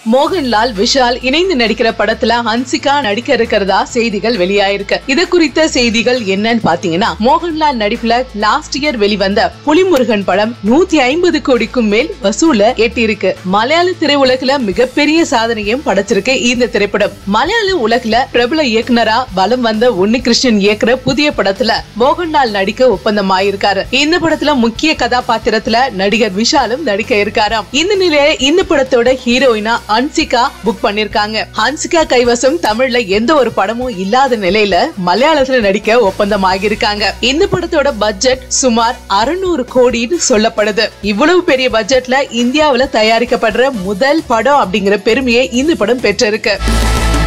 மோகன்லால் விஷால் இணைந்து நடிக்கிற படத்துல ஹன்சிகா நடிக்க இருக்கிறதா செய்திகள் வெளியாயிருக்கு இது குறித்த செய்திகள் என்னன்னு பாத்தீங்கன்னா மோகன்லால் நடிப்புல லாஸ்ட் இயர் வெளிவந்த புலிமுருகன் படம் நூத்தி ஐம்பது கோடிக்கும் மேல் வசூல எட்டியிருக்கு மலையாள திரையுலகில மிகப்பெரிய சாதனையும் படைச்சிருக்கு இந்த திரைப்படம் மலையாள உலகில பிரபல இயக்குனரா வலம் வந்த உன்னிகிருஷ்ணன் இயக்குற புதிய படத்துல மோகன்லால் நடிக்க ஒப்பந்தமாயிருக்காரு இந்த படத்துல முக்கிய கதாபாத்திரத்துல நடிகர் விஷாலும் நடிக்க இருக்காராம் இந்த நிலையில இந்த படத்தோட ஹீரோயினா ஹன்சிகா புக் பண்ணிருக்காங்க ஹன்சிகா கைவசம் தமிழ்ல எந்த ஒரு படமும் இல்லாத நிலையில மலையாளத்துல நடிக்க ஒப்பந்தம் ஆகியிருக்காங்க இந்த படத்தோட பட்ஜெட் சுமார் அறுநூறு கோடின்னு சொல்லப்படுது இவ்வளவு பெரிய பட்ஜெட்ல இந்தியாவுல தயாரிக்கப்படுற முதல் படம் அப்படிங்கிற பெருமையை இந்த படம் பெற்றிருக்கு